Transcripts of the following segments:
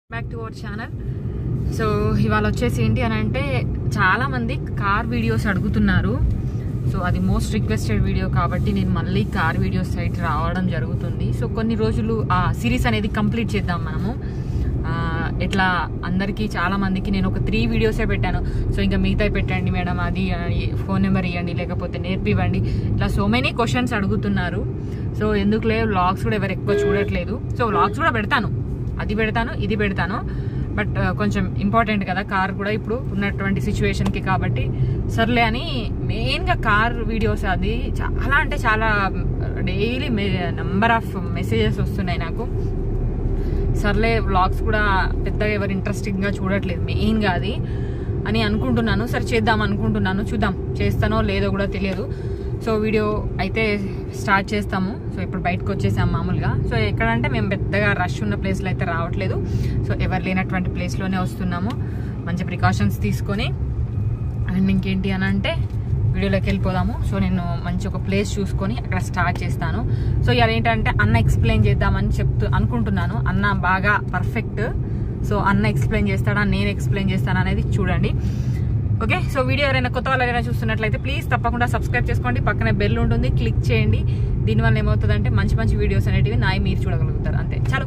Back to our channel so ఇవాళ వచ్చేసి ఏంటి అని అంటే చాలా మంది కార్ వీడియోస్ అడుగుతున్నారు సో అది మోస్ట్ రిక్వెస్టెడ్ వీడియో కాబట్టి నేను మళ్ళీ కార్ వీడియోస్ సైట్ రావడం జరుగుతుంది సో కొన్ని రోజులు ఆ సిరీస్ అనేది కంప్లీట్ చేద్దాం మనము ఆ, ఎట్లా అందరికీ చాలా మందికి నేను ఒక త్రీ వీడియోసే పెట్టాను సో ఇంకా మిగతా పెట్టండి మేడం అది ఫోన్ నెంబర్ ఇవ్వండి లేకపోతే నేర్పివ్వండి ఇట్లా సో మెనీ క్వశ్చన్స్ అడుగుతున్నారు సో ఎందుకులే వ్లాగ్స్ కూడా ఎవరు ఎక్కువ చూడట్లేదు సో వ్లాగ్స్ కూడా పెడతాను అది పెడతాను ఇది పెడతాను బట్ కొంచెం ఇంపార్టెంట్ కదా కార్ కూడా ఇప్పుడు ఉన్నటువంటి సిచ్యువేషన్కి కాబట్టి సర్లే అని మెయిన్గా కార్ వీడియోస్ అది చాలా అంటే చాలా డైలీ నెంబర్ ఆఫ్ మెసేజెస్ వస్తున్నాయి నాకు సర్లే వ్లాగ్స్ కూడా పెద్దగా ఎవరు ఇంట్రెస్టింగ్గా చూడట్లేదు మెయిన్గా అది అని అనుకుంటున్నాను సరే చేద్దాం అనుకుంటున్నాను చూద్దాం చేస్తానో లేదో కూడా తెలియదు సో వీడియో అయితే స్టార్ట్ చేస్తాము సో ఇప్పుడు బయటకు వచ్చేసాం మామూలుగా సో ఎక్కడంటే మేము పెద్దగా రష్ ఉన్న ప్లేస్లో అయితే రావట్లేదు సో ఎవరు లేనటువంటి ప్లేస్లోనే వస్తున్నాము మంచి ప్రికాషన్స్ తీసుకొని అండ్ ఇంకేంటి అని అంటే వీడియోలోకి వెళ్ళిపోదాము సో నేను మంచి ఒక ప్లేస్ చూసుకొని అక్కడ స్టార్ట్ చేస్తాను సో ఇవాళ ఏంటంటే అన్న ఎక్స్ప్లెయిన్ చేద్దామని చెప్తూ అనుకుంటున్నాను అన్న బాగా పర్ఫెక్ట్ సో అన్న ఎక్స్ప్లెయిన్ చేస్తాడా నేను ఎక్స్ప్లెయిన్ చేస్తాను అనేది చూడండి ఓకే సో వీడియో ఎవరైనా కొత్త వాళ్ళు ఎవరైనా చూస్తున్నట్లయితే ప్లీజ్ తప్పకుండా సబ్స్క్రైబ్ చేసుకోండి పక్కనే బెల్ ఉంటుంది క్లిక్ చేయండి దీనివల్ల ఏమవుతుందంటే మంచి మంచి వీడియోస్ అనేటివి నాయి మీరు చూడగలుగుతారు అంతే చాలు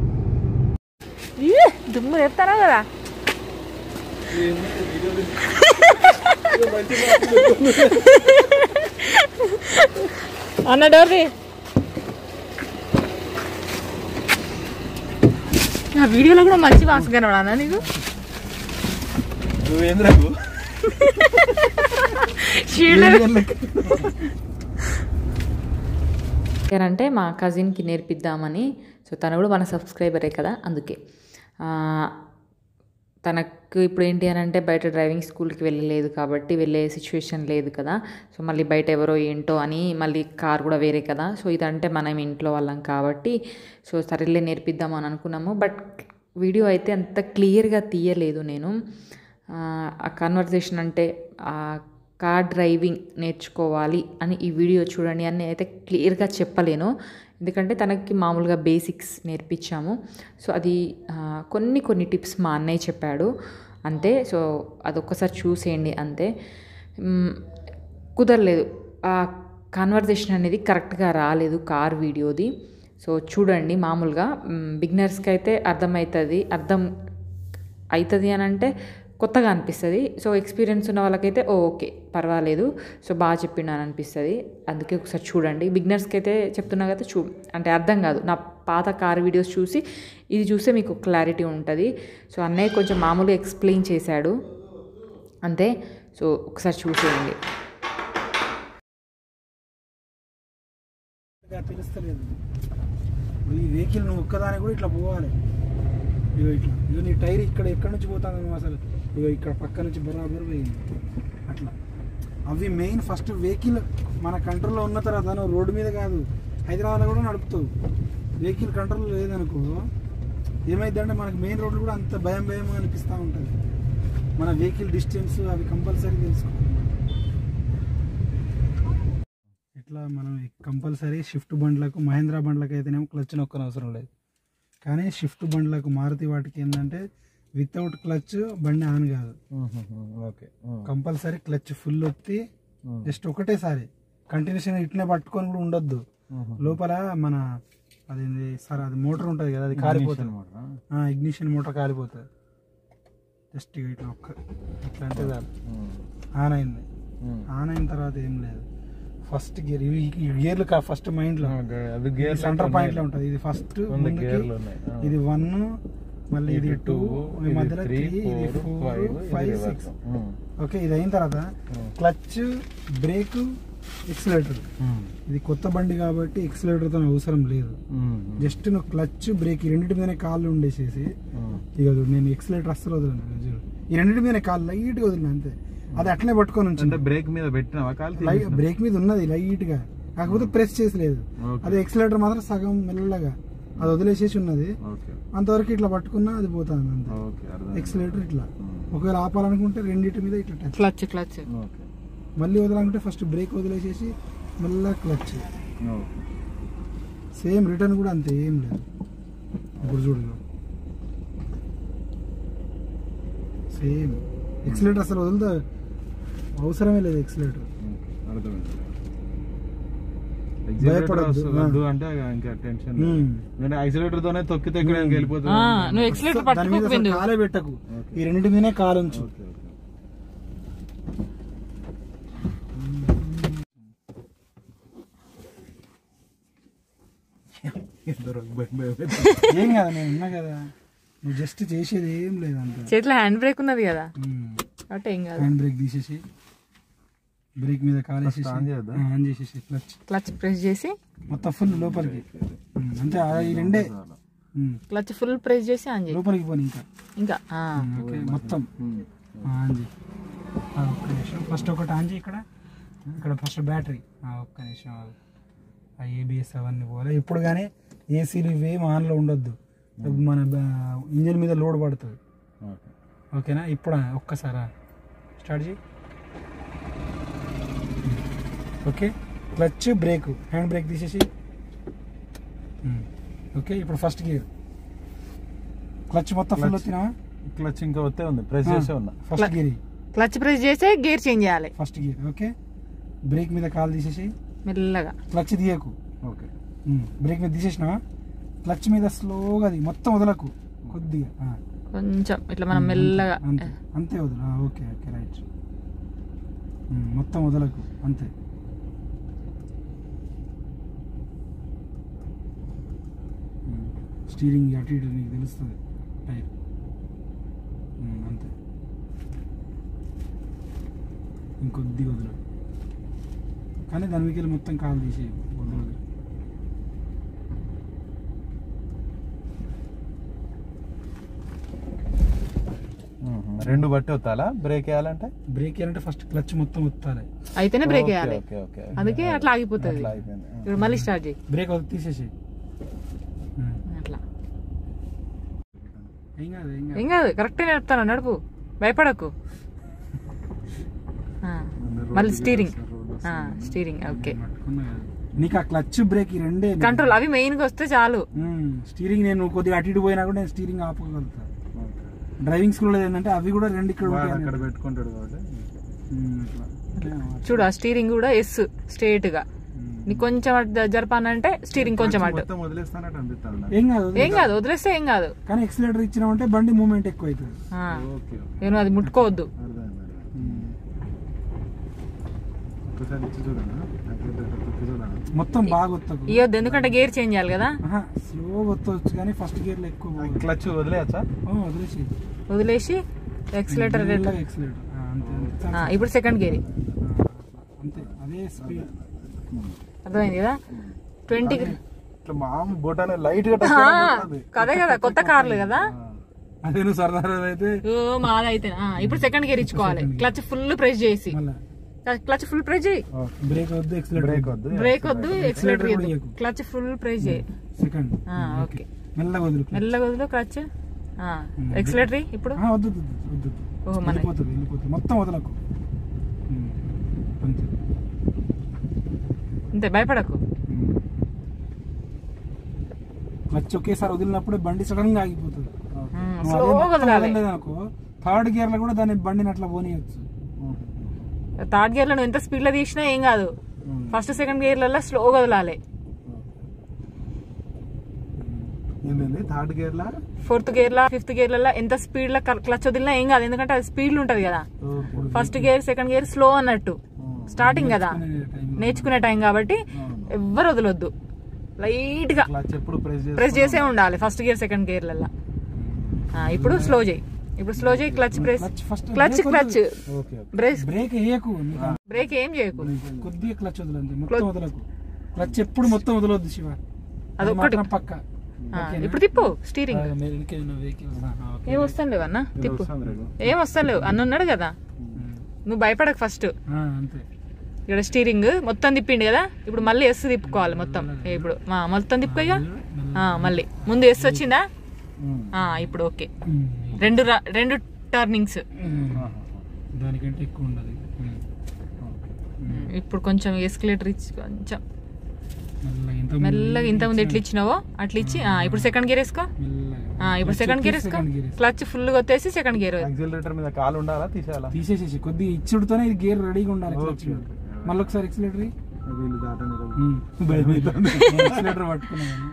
దుమ్ము చెప్తారా కదా అన్న డోర్ది ఆ వీడియోలో కూడా మంచి వాసన కనబడా నీకు నువ్వేంద్రకు అంటే మా కజిన్కి నేర్పిద్దామని సో తను కూడా మన సబ్స్క్రైబరే కదా అందుకే ఆ, తనకు ఇప్పుడు ఏంటి అని అంటే బయట డ్రైవింగ్ స్కూల్కి వెళ్ళలేదు కాబట్టి వెళ్ళే సిచ్యువేషన్ లేదు కదా సో మళ్ళీ బయట ఎవరో ఏంటో అని మళ్ళీ కార్ కూడా వేరే కదా సో ఇదంటే మనం ఇంట్లో వాళ్ళం కాబట్టి సో సరేలే నేర్పిద్దాం అని అనుకున్నాము బట్ వీడియో అయితే అంత క్లియర్గా తీయలేదు నేను ఆ, ఆ కన్వర్జేషన్ అంటే ఆ కార్ డ్రైవింగ్ నేర్చుకోవాలి అని ఈ వీడియో చూడండి అని అయితే క్లియర్గా చెప్పలేను ఎందుకంటే తనకి మామూలుగా బేసిక్స్ నేర్పించాము సో అది ఆ, కొన్ని కొన్ని టిప్స్ మా అన్నయ్య చెప్పాడు అంతే సో అదొక్కసారి చూసేయండి అంతే మ్, కుదరలేదు ఆ కన్వర్జేషన్ అనేది కరెక్ట్గా రాలేదు కార్ వీడియోది సో చూడండి మామూలుగా బిగినర్స్కి అయితే అర్థమవుతుంది అర్థం అవుతుంది అని అంటే కొత్తగా అనిపిస్తుంది సో ఎక్స్పీరియన్స్ ఉన్న వాళ్ళకైతే ఓ ఓకే పర్వాలేదు సో బాగా చెప్పిండు అని అనిపిస్తుంది అందుకే ఒకసారి చూడండి బిగినర్స్కి అయితే చెప్తున్నా కదా చూ అంటే అర్థం కాదు నా పాత కార్ వీడియోస్ చూసి ఇది చూస్తే మీకు క్లారిటీ ఉంటుంది సో అన్నయ్య కొంచెం మామూలుగా ఎక్స్ప్లెయిన్ చేశాడు అంతే సో ఒకసారి చూసేయండి తెలుస్తలేదు ఇప్పుడు ఈ వెహికల్ నువ్వు ఒక్కదాని కూడా ఇట్లా పోవాలి ఇగో ఇట్లా ఇగో నీ టైర్ ఇక్కడ ఎక్కడి నుంచి పోతాను నువ్వు అసలు ఇగో ఇక్కడ పక్క నుంచి బరాబర్ పోయింది అట్లా అవి మెయిన్ ఫస్ట్ వెహికల్ మన కంట్రోల్లో ఉన్న తర్వాత నువ్వు రోడ్డు మీద కాదు హైదరాబాద్లో కూడా నడుపుతావు వెహికల్ కంట్రోల్ లేదనుకో ఏమైందంటే మనకి మెయిన్ రోడ్లు కూడా అంత భయం భయం అనిపిస్తూ ఉంటుంది మన వెహికల్ డిస్టెన్స్ అవి కంపల్సరీ తెలుసుకోవాలి ఇట్లా మనం కంపల్సరీ షిఫ్ట్ బండ్లకు మహేంద్ర బండ్లకు అయితేనేమో క్లచ్ నొక్కని అవసరం లేదు కానీ షిఫ్ట్ బండ్లకు మారుతి వాటికి ఏంటంటే వితౌట్ క్లచ్ బండి ఆన్ కాదు ఓకే కంపల్సరీ క్లచ్ ఫుల్ ఒత్తి జస్ట్ ఒకటేసారి కంటిన్యూషన్ ఇట్లనే పట్టుకొని కూడా ఉండొద్దు లోపల మన అదేంది సార్ అది మోటార్ ఉంటుంది కదా అది కాలిపోతుంది ఇగ్నిషన్ మోటార్ కాలిపోతుంది జస్ట్ ఇక ఇట్లా ఒక్క ఇట్లా అంటే చాలు ఆన్ అయింది ఆన్ అయిన తర్వాత ఏం లేదు ఫస్ట్ గేర్ ఇవి ఈ గేర్లు ఫస్ట్ మైండ్ లో అది ఇది గేర్ సెంటర్ పాయింట్ లో ఉంటది ఇది ఫస్ట్ ఉంది, గేర్లు ఉన్నాయి. ఆ. ఇది వన్ మళ్ళీ ఇది ఇది టూ two, ఈ ఇది మధ్యలో త్రీ three, ఇది four, ఫోర్ five, ఇది five reverse. Six um. Okay ఇది అయిన తర్వాత um. Clutch brake accelerator um. ఇది కొత్త బండి కాబట్టి ఎక్సిలేటర్ తో అవసరం లేదు ఉమ్. జస్ట్ నువ్వు క్లచ్ బ్రేక్ ఈ రెండింటి మీదనే కాళ్ళు ఉండేసేసి ఉమ్. ఇక చూడు, నేను ఎక్సిలేటర్ అస్సలు వదలను చూడు ఈ రెండింటి మీదనే కాళ్ళు లైట్ గా వదిలిన అంతే అది అట్లనే పట్టుకొని అంటే ఉంచింది బ్రేక్ మీద పెట్టినావా కాలు లై- తీసేసినావా? బ్రేక్ మీద ఉన్నది లైట్ గా కాకపోతే ప్రెస్ చేసలేదు ఓకే. అది ఎక్సిలేటర్ మాత్రం సగం మెల్లగా అది వదిలేసేసి ఉన్నది ఓకే అంతవరకు ఇట్లా పట్టుకున్నా అది పోతుంది అంతే ఓకే అర్థం ఎక్సిలేటర్ ఇట్లా ఉమ్. ఒకవేళ ఆపాలనుకుంటే రెండింటి మీద ఇట్లా టచ్ క్లచ్ క్లచ్ ఓకే మళ్ళీ వదలాలంటే ఫస్ట్ బ్రేక్ వదిలేసేసి మళ్ళీ క్లచ్ ఓకే సేమ్ రిటర్న్ కూడా అంతే ఏం లేదు ఇప్పుడు చూడు సేమ్ ఎక్సిలేటర్ అసలు వదులుతా అవసరమే లేదు ఎక్సిలేటర్ అర్థమైంది భయపడొద్దు. వద్దు అంటే ఇంకా టెన్షన్ మ్మ్. నేను ఐసోలేటర్ తోనే తొక్కితే ఎక్కడ ఆ, వెళ్ళిపోతుంది నువ్వు ఎక్సలేటర్ దాని మీద అసలు పట్టుకోకపోయింది కాలే పెట్టకు ఓకే. ఈ రెండింటి మీదనే కాలు ఉంచు ఓకే ఓకే ఏం కదా నేను ఉన్నా కదా నువ్వు జస్ట్ చేసేది ఏం లేదు అంత చేతిలో హ్యాండ్ బ్రేక్ ఉన్నది కదా అంటే ఏం కాదు హ్యాండ్ బ్రేక్ తీసేసి బ్రేక్ మీద కాలేసేసి First on చేయొద్దా? ఆ, ఆన్ చేసేసి క్లచ్ క్లచ్ ప్రెస్ చేసి మొత్తం ఫుల్ లోపలికి ఉమ్, అంతే ఆ ఈ రెండే ఉమ్, క్లచ్ ఫుల్ ప్రెస్ చేసి ఆన్ చేయి లోపలికి పోని ఇంకా ఇంకా ఆ. ఉమ్, ఓకే మొత్తం ఆ, ఆన్ చేయి ఆ, ఒక్క నిమిషం ఫస్ట్ ఒకటి ఆన్ చేయి ఇక్కడ ఇక్కడ ఫస్ట్ బ్యాటరీ ఆ, ఒక్క నిమిషం ఆగు. ఆ ఏబిఎస్ అవన్నీ పోలే ఇప్పుడు కానీ ఏసీలు ఇవేం ఆన్లో ఉండొద్దు మన ఇంజిన్ మీద లోడ్ పడుతుంది ఓకే ఓకేనా ఇప్పుడు ఒక్కసారా స్టార్ట్ చేయి okay clutch brake hand brake తీసేసి ఉమ్. ఓకే ఇప్పుడు ఫస్ట్ గేర్ క్లచ్ మొత్తం ఫుల్ Clutch. వచ్చినావా క్లచ్ ఇంకా వస్తే ఉంది ప్రెస్ చేసే ఉన్నా ఫస్ట్ గేర్ క్లచ్ ప్రెస్ చేసి గేర్ చేంజ్ చేయాలి ఫస్ట్ గేర్ ఓకే బ్రేక్ మీద కాలు తీసేసి మెల్లగా క్లచ్ తీయకు ఓకే ఉమ్. బ్రేక్ మీద తీసేసినావా క్లచ్ మీద స్లోగా అది మొత్తం వదలకు కొద్దిగా ఆ. కొంచెం ఇట్లా మనం మెల్లగా అంతే అంతే వదలు ఆ, ఓకే ఓకే రైట్ ఉమ్, మొత్తం వదలకు అంతే ఉమ్, స్టీరింగ్ అటు ఇటు నీకు తెలుస్తుంది టైర్ ఉమ్, అంతే ఇంకొద్దిగా వదలు కానీ దాని మీకు మొత్తం కాలు తీసి వదలదు మ్మ్. రెండు బట్టి వస్తాలా బ్రేక్ వేయాలంటే బ్రేక్ వేయాలంటే ఫస్ట్ క్లచ్ మొత్తం ఉత్తాలి అయితేనే బ్రేక్ ఓకే, వేయాలి ఓకే, ఓకే. అందుకే అట్లా ఆగిపోతుంది అట్లా అయిపోయింది. ఇప్పుడు మళ్ళీ స్టార్ట్ చేయి బ్రేక్ అది తీసేసి ఉమ్. అట్లా ఏం కాదు ఏం కాదు ఏం కాదు కరెక్టే నడుపుతాను నడుపు భయపడకు ఆ, మళ్ళీ స్టీరింగ్ స్టీరింగ్ ఓకే పట్టుకున్నా కదా. నీకు ఆ క్లచ్ బ్రేక్ ఈ రెండే కంట్రోల్ అవి మెయిన్ గా వస్తే చాలు ఉమ్, స్టీరింగ్ నేను కొద్దిగా అటు ఇటు పోయినా కూడా నేను స్టీరింగ్ ఆపగలుగుతా ఓకే. డ్రైవింగ్ స్కూల్ ఏంటంటే అవి కూడా రెండు ఇక్కడ వాడు ఉంటాయి అక్కడ పెట్టుకుంటాడు కాబట్టి ఉమ్, అట్లా చూడు ఆ స్టీరింగ్ కూడా ఎస్ స్ట్రేట్ గా ఉమ్. నీకు కొంచెం అటు జరపానంటే స్టీరింగ్ కొంచెం అటు మొత్తం వదిలేస్తానట్టు అనిపిస్తాను నాకు. ఏం కాదు ఏం కాదు వదిలేస్తే ఏం కాదు కానీ ఎక్సిలేటర్ ఇచ్చినామంటే బండి మూమెంట్ ఎక్కువ అవుతుంది ఆ, ఓకే ఓకే. నేను అది ముట్టుకోవద్దు అర్థమైంది, అర్థమైంది. ఉమ్. ఒక్కసారి ఇచ్చి చూడండి అట్లా ఇట్లా తొక్కి చూడండి మొత్తం బాగా వత్తకు ఇవ్వద్దు ఎందుకంటే గేర్ చేంజ్ చేయాలి కదా స్లో వత్తవచ్చు కానీ ఫస్ట్ గేర్ లో ఎక్కువ పోదు. క్లచ్ వదిలేయచ్చా ఓ, వదిలేసి వదిలేసి ఎక్సిలేటర్ ఎక్సిలేటర్ అంతే అంతే. ఇప్పుడు సెకండ్ గేర్ ఆ, అంతే అదే స్పీడ్ అర్థమైంది కదా ట్వంటీ ఇట్లా మామూలు బోటానే లైట్ గా touch అయిపోతుంది. కదే కదా కొత్త కార్లు కదా అదే నువ్వు సరదాగా అయితే ఓ మాది అయితే ఆ, ఇప్పుడు సెకండ్ గేర్ ఇచ్చుకోవాలి క్లచ్ ఫుల్ ప్రెస్ చేసి మళ్ళా క్లచ్ ఫుల్ ప్రెస్ చేయి ఓకే. బ్రేక్ వద్దు ఎక్సిలేటర్ బ్రేక్ వద్దు బ్రేక్ వద్దు ఎక్సిలేటర్ కూడా ఇయ్యకు. క్లచ్ ఫుల్ ప్రెస్ చేయి సెకండ్ ఆ, ఓకే మెల్లగా వదులు మెల్లగా వదిలో క్లచ్ ఎక్సిలేటరీ ఇప్పుడు ఆ, వద్దు వద్దు, వద్దు వద్దు ఓ మన వెళ్ళిపోతుంది వెళ్ళిపోతుంది మొత్తం వదలకు ఉమ్, అంతే అంతే భయపడకు ఉమ్. క్లచ్ ఒకేసారి వదిలినప్పుడు బండి సడన్ గా ఆగిపోతుంది నువ్వు అదే స్లో మొత్తం వదలాలి వదలలేదనుకో థర్డ్ గేర్ లో కూడా దాన్ని బండిని అట్లా పోనీయచ్చు థర్డ్ గేర్ లో నువ్వు ఎంత స్పీడ్ లో తీసినా ఏం కాదు ఫస్ట్ సెకండ్ గేర్లలో స్లో వదలాలి ఏంటండి థర్డ్ గేర్ లా ఫోర్త్ గేర్ లా ఫిఫ్త్ గేర్లలో ఎంత స్పీడ్ లో క్లచ్ వదిలినా ఏం కాదు ఎందుకంటే అది స్పీడ్ ఉంటది కదా first gear second gear slow అన్నట్టు స్టార్టింగ్ కదా నేర్చుకునే టైం కాబట్టి ఎవ్వరు వదలొద్దు లైట్ గా క్లచ్ ఎప్పుడు ప్రెస్ చేసి ప్రెస్ చేసే ఉండాలి ఫస్ట్ గేర్ సెకండ్ గేర్లలో ఇప్పుడు స్లో చేయి ఇప్పుడు స్లో చేయి clutch press clutch first clutch clutch okay brake brake వేయకు నీకు ఆ బ్రేక్ ఏం చేయకు కొద్దిగా క్లచ్ వదలండి మొత్తం వదలకు క్లచ్ ఎప్పుడు మొత్తం వదలొద్దు శివ అది అదొక్కటి. మాత్రం పక్క ఆ, ఇప్పుడు తిప్పు స్టీరింగ్ వెహికల్స్ ఏం వస్తాను లేవు అన్న తిప్పు వస్తుంది రేపు. ఏం వస్తాను లేవు అన్న ఉన్నాడు కదా నువ్వు భయపడకు ఫస్ట్ అంతే ఇక్కడ స్టీరింగ్ మొత్తం తిప్పిండు కదా ఇప్పుడు మళ్ళీ ఎస్ తిప్పుకోవాలి మొత్తం ఏ ఇప్పుడు మా మొత్తం తిప్పుకోగా మళ్ళీ ముందు ఎస్ వచ్చిందా ఉమ్. ఆ, ఇప్పుడు ఓకే ఉమ్. రెండు రా- రెండు టర్నింగ్స్ ఉమ్. ఆహా. దానికంటే ఎక్కువ ఉండదు ఉమ్. ఓకే. ఇప్పుడు కొంచెం ఎస్కలేటర్ ఇచ్చి కొంచెం మెల్లగా ఇంత మెల్లగా ఇంత ముందు ఎట్లా ఇచ్చినావో అట్లా ఇచ్చి ఆ, ఇప్పుడు సెకండ్ గేర్ వేసుకో మెల్లగా ఆ, ఇప్పుడు Clutch సెకండ్ గేర్ ఎక్కి వేసుకో second gear వేసుకో. క్లచ్ ఫుల్ కొట్టేసి సెకండ్ గేర్ యాక్సిలరేటర్ మీద కాలు ఉండాలా తీసేయాలా తీసేసేసి కొద్దిగా ఇచ్చుడుతోనే ఇది గేర్ రెడీగా ఉండాలి క్లచ్ Okay, okay. మళ్ళీ ఒకసారి ఎక్సిలేటర్ వీళ్ళు దాటని ఎక్సిలేటర్ పట్టుకున్నాను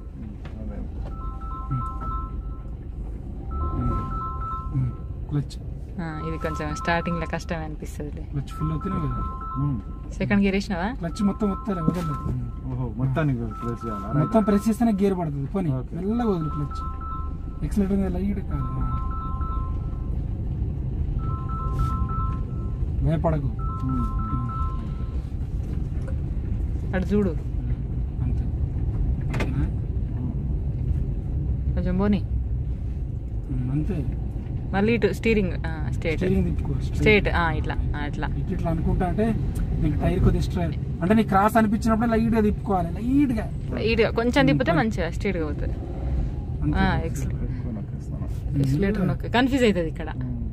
క్లచ్ ఇది కొంచెం స్టార్టింగ్ లో కష్టం అనిపిస్తుంది క్లచ్ ఫుల్ అవుతున్నావు కదా సెకండ్ గేర్ వేసినావా క్లచ్ మొత్తం వస్తారు వదలదు ఓహో మొత్తానికి ప్లేస్ చేయాలా మొత్తం ప్రెస్ చేస్తేనే గేర్ పడుతుంది పోనీ Okay. మెల్లగా వదులు క్లచ్ ఎక్సిలేటర్ మీద లైట్ కాదు ఆ. భయపడకు అటు చూడు అంతే ఓకేనా? కొంచెం పోనీ ఉమ్, అంతే మళ్ళీ ఇటు స్టీరింగ్ స్టేట్ స్టీరింగ్ తిప్పుకో స్ట్రేట్ ఇట్లా ఆ, ఇట్లా ఇట్లా ఇట్లా అనుకుంటా అంటే నీకు టైర్ కొద్దిగా స్ట్రైట్ అంటే నీకు క్రాస్ అనిపించినప్పుడు లైట్ గా తిప్పుకోవాలి లైట్ గా ఇటుగా కొంచెం తిప్పితే మంచిగా స్ట్రేట్ గా పోతుంది అంతే. ఆ, ఎక్స్- ఎక్స్లేటర్ నొక్కి కన్ఫ్యూజ్ అవుతుంది ఇక్కడ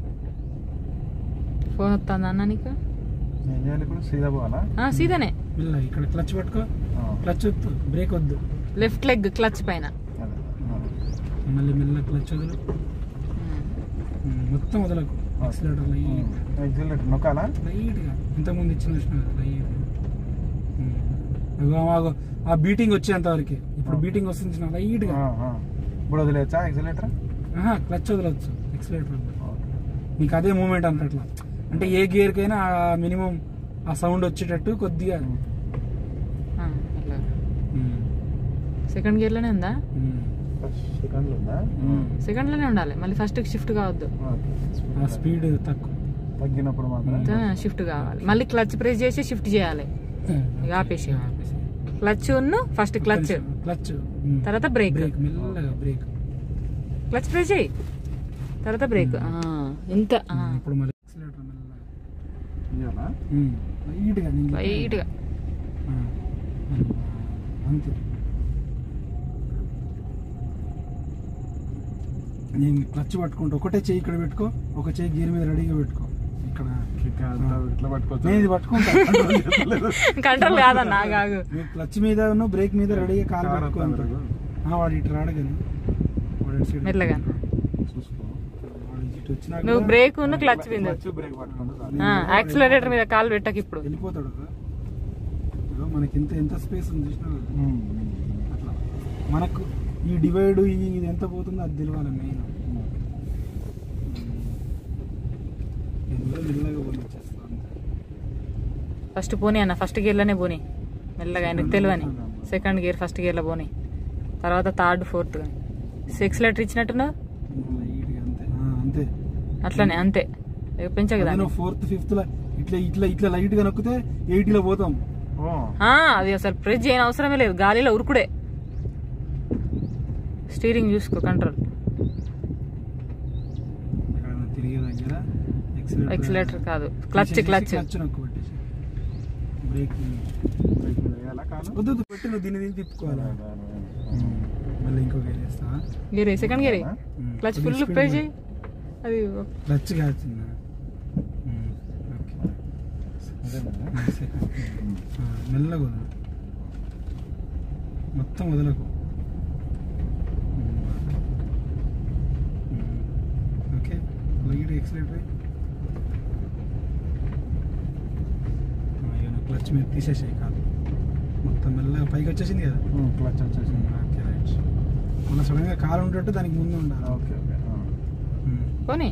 ఫోన్ వస్తుందా అన్న నీకు ఏం చేయాలి ఇప్పుడు సీదా పోవాలా ఆ, సీదానే మెల్ల ఇక్కడ క్లచ్ పట్టుకో ఆ, క్లచ్ వద్దు బ్రేక్ వద్దు లెఫ్ట్ లెగ్ క్లచ్ పైన అదే. ఆ. మళ్ళీ మెల్ల క్లచ్ వదులు ఉమ్, మొత్తం వదలకు యాక్సిలేటర్ లైట్ యాక్సిలరేటర్ నొక్కాలా లైట్ గా ఇంతకుముందు ఇచ్చిన చూసిన లైట్ ఆ బీటింగ్ వచ్చేంత వరకు ఇప్పుడు బీటింగ్ వస్తుంది లైట్ గా ఆ, ఆ. ఇప్పుడు వదిలేచ్చా యాక్సిలరేటర్ క్లచ్ వదలొచ్చు ఎక్సిలేటర్ నీకు అదే మూమెంట్ అంత అట్లా అంటే ఏ గేర్ కైనా మినిమం ఆ సౌండ్ వచ్చేటట్టు కొద్దిగా సెకండ్ గేర్ లోనే ఉందా సెకండ్లు ఉందా సెకండ్ లోనే ఉండాలి మళ్ళీ ఫస్ట్ షిఫ్ట్ కావద్దు ఓకే. ఆ స్పీడ్ తక్కువ తగ్గినప్పుడు మాత్రం షిఫ్ట్ కావాలి మళ్ళీ క్లచ్ ప్రెస్ చేసి షిఫ్ట్ చేయాలి ఇక ఆపేసి క్లచ్ ఉన్న ఫస్ట్ క్లచ్ క్లచ్ తర్వాత బ్రేక్ బ్రేక్ మెల్లగా బ్రేక్ క్లచ్ ప్రెస్ చేయి తర్వాత బ్రేక్ ఇంత ఇప్పుడు మళ్ళీ ఎక్సిలేటర్ మెల్లగా ఇయ్యాలా లైట్ గా నేను లైట్ గా ఆ, అంతే నేను క్లచ్ పట్టుకుంటా ఒకటే చెయ్యి ఇక్కడ పెట్టుకో ఒక చెయ్యి గేర్ మీద రెడీగా పెట్టుకో ఇక్కడ ఇట్లా ఇట్లా పట్టుకోవచ్చు నేను ఇది పట్టుకుంటా కంట్రోల్ కాదన్నా కాదు నేను క్లచ్ మీద బ్రేక్ మీద రెడీగా కాలు కారు పట్టుకుంటా వస్తుంది. ఆ, వాడు ఇటు రాడు కానీ వాడు ఇటు సైడ్ మెల్లగా చూసుకో వాడు ఇటు వచ్చినాక నువ్వు బ్రేక్ ఉన్న క్లచ్ మీద క్లచ్ బ్రేక్ పట్టుకుంటే చాలు. యాక్సిలరేటర్ మీద కాలు పెట్టక ఇప్పుడు వెళ్ళిపోతాడు కదా ఇదిగో మనకి ఎంత ఎంత స్పేస్ ఉంది చూసినా కదా? ఉమ్. అట్లా మనకు ఈ డివైడ్ ఇది ఎంత పోతుందో అది తెలియాలి మెయిన్ మెల్లగా పోనిచ్చేస్తాను ఫస్ట్ పోనీ అన్న ఫస్ట్ గేర్ లోనే పోనీ మెల్లగా ఆయనకు తెలియని సెకండ్ గేర్ ఫస్ట్ గేర్ లో పోనీ తర్వాత థర్డ్ ఫోర్త్ ఎక్సిలేటర్ ఇచ్చినట్టున్నావు లైట్గా అంతే ఆ, అంతే అట్లనే అంతే ఇక పెంచకు దాన్ని ఫోర్త్ ఫిఫ్త్ ఇట్లా ఇట్లా ఇట్లా లైట్ గా నొక్కితే ఎయిటీలో పోతాం ఓ ఆ, అది అసలు ప్రెస్ చేయని అవసరమే లేదు గాలిలో ఉరుకుడే స్టీరింగ్ చూసుకో కంట్రోల్ ఇక్కడ తిరిగే దగ్గర ఎక్సిలేటర్ కాదు క్లచ్ క్లచ్ క్లచ్ నొక్కు పెట్టేసి బ్రేక్ బ్రేక్ మీద వేయాలా కాలు వద్దు వద్దు, పెట్టి నువ్వు దీన్ని దీన్ని తిప్పుకోవాలి మళ్ళీ ఇంకో గేర్ వేస్తా gear second gear um. Clutch కొద్దిగా ఫుల్ speed ప్రెస్ మీద. చేయి అది క్లచ్ కాదు చిన్న ఉమ్, ఓకే. అదేనా? సెకండ్. ఆ, మెల్లగా వదలు మొత్తం వదలకు um, um, okay light accelerator clutch మీద తీసేసాయి కాదు మొత్తం మెల్లగా పైకి వచ్చేసింది కదా ఉమ్, క్లచ్ వచ్చేసింది ఓకే రైట్ మన సడన్గా కాలు ఉండేటట్టు దానికి ముందు ఉండాలి ఓకే ఓకే ఆ. ఉమ్. పోనీ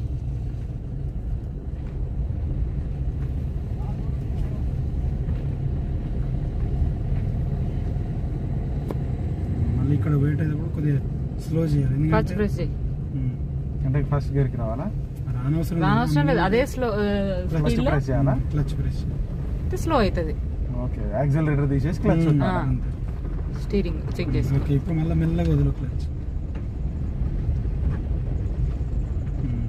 మళ్ళీ ఇక్కడ వెయిట్ అయినప్పుడు కొద్దిగా స్లో చేయాలి క్లచ్ ఎందుకంటే ప్రెస్ చేయి ఉమ్, అంటే ఫస్ట్ గేర్కి రావాలా మరి అనవసరం రానవసరం లేదు అదే స్లో ఫస్ట్ స్పీడ్ లో ప్రెస్ చేయాలా క్లచ్ ప్రెస్ స్లో అవుతుంది ఓకే యాక్సిలరేటర్ తీసేసి క్లచ్ ఉమ్, ఆ. అంతే. స్టీరింగ్ చెక్ చేసుకో ఓకే ఇప్పుడు మళ్ళీ మెల్లగా వదులు క్లచ్ ఉమ్.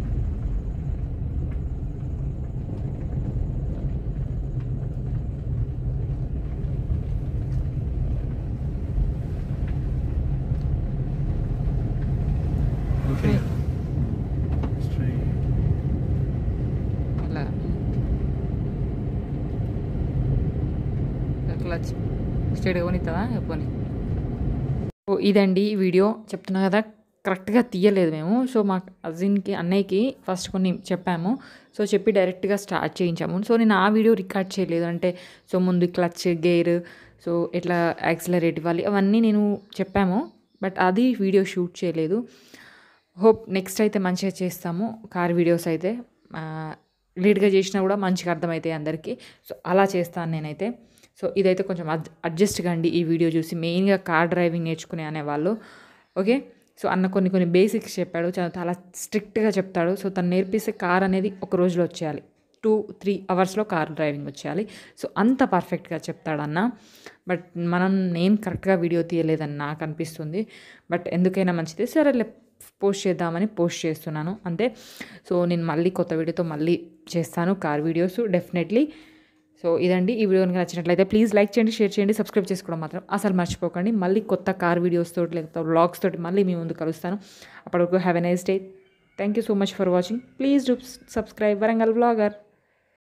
ఓకే స్ట్రైట్ అలా క్లచ్ స్ట్రేట్గా పోనిస్తావా పోనీ ఓ ఇదండి ఈ వీడియో చెప్తున్నా కదా కరెక్ట్గా తీయలేదు మేము సో మా కజిన్కి అన్నయ్యకి ఫస్ట్ కొన్ని చెప్పాము సో చెప్పి డైరెక్ట్గా స్టార్ట్ చేయించాము సో నేను ఆ వీడియో రికార్డ్ చేయలేదు అంటే సో ముందు క్లచ్ గేర్ సో ఎట్లా యాక్సిలరేట్ ఇవ్వాలి అవన్నీ నేను చెప్పాము బట్ అది వీడియో షూట్ చేయలేదు హోప్ నెక్స్ట్ అయితే మంచిగా చేస్తాము కార్ వీడియోస్ అయితే లేట్గా చేసినా కూడా మంచిగా అర్థమవుతాయి అందరికీ సో అలా చేస్తాను నేనైతే సో ఇదైతే కొంచెం అడ్ అడ్జస్ట్ కండి ఈ వీడియో చూసి మెయిన్గా కార్ డ్రైవింగ్ నేర్చుకునే అనేవాళ్ళు ఓకే సో అన్న కొన్ని కొన్ని బేసిక్స్ చెప్పాడు చాలా చాలా స్ట్రిక్ట్గా చెప్తాడు సో తను నేర్పిస్తే కార్ అనేది ఒక రోజులో వచ్చేయాలి టూ త్రీ అవర్స్లో కార్ డ్రైవింగ్ వచ్చేయాలి సో అంత పర్ఫెక్ట్గా చెప్తాడన్న బట్ మనం నేను కరెక్ట్గా వీడియో తీయలేదని నాకు అనిపిస్తుంది బట్ ఎందుకైనా మంచిది సరే పోస్ట్ చేద్దామని పోస్ట్ చేస్తున్నాను అంతే సో నేను మళ్ళీ కొత్త వీడియోతో మళ్ళీ చేస్తాను కార్ వీడియోస్ డెఫినెట్లీ సో ఇదండి ఈ వీడియో కనుక నచ్చినట్లయితే ప్లీజ్ లైక్ చేయండి షేర్ చేయండి సబ్స్క్రైబ్ చేసుకోవడం మాత్రం అసలు మర్చిపోకండి మళ్ళీ కొత్త కార్ వీడియోస్ తోటి లేకపోతే వ్లాగ్స్ తోటి మళ్ళీ మీ ముందు కలుస్తాను అప్పటివరకు have a nice day thank you so much for watching please do subscribe Warangal vlogger